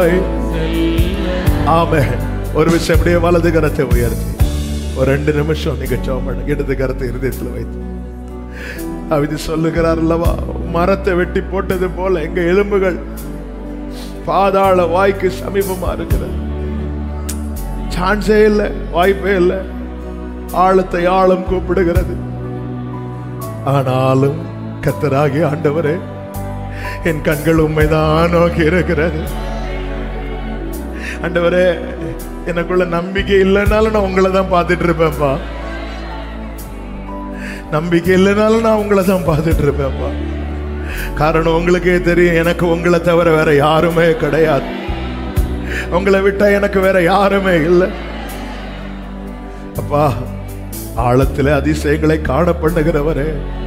ஆமே ஒரு விஷயம் அப்படியே வலது கரத்தை உயர்த்தி ஒரு ரெண்டு நிமிஷம் நீங்க ஜெபம் பண்ணுங்க இடது கரத்தை இருதயத்தில் வைத்து அவிது சொல்லுகிறார் அல்லவா மரத்தை வெட்டி போட்டது போல எங்க எலும்புகள் பாதாள வாய்க்கு சமீபமா இருக்கிறது சான்ஸே இல்லை வாய்ப்பே இல்லை ஆழத்தை ஆழம் கூப்பிடுகிறது ஆனாலும் கத்தராகி ஆண்டவரே என் கண்கள் உண்மைதான் நோக்கி இருக்கிறது ஆண்டவரே எனக்குள்ள நம்பிக்கை இல்லைனாலும் நான் உங்களை தான் பார்த்துட்டு இருப்பேன்ப்பா நம்பிக்கை இல்லைனாலும் நான் உங்களை தான் பார்த்துட்டு இருப்பேன்ப்பா காரணம் உங்களுக்கே தெரியும் எனக்கு உங்களை தவிர வேற யாருமே கிடையாது உங்களை விட்டா எனக்கு வேற யாருமே இல்லை அப்பா ஆழத்தில் அதிசயங்களை காண பண்ணுகிறவரே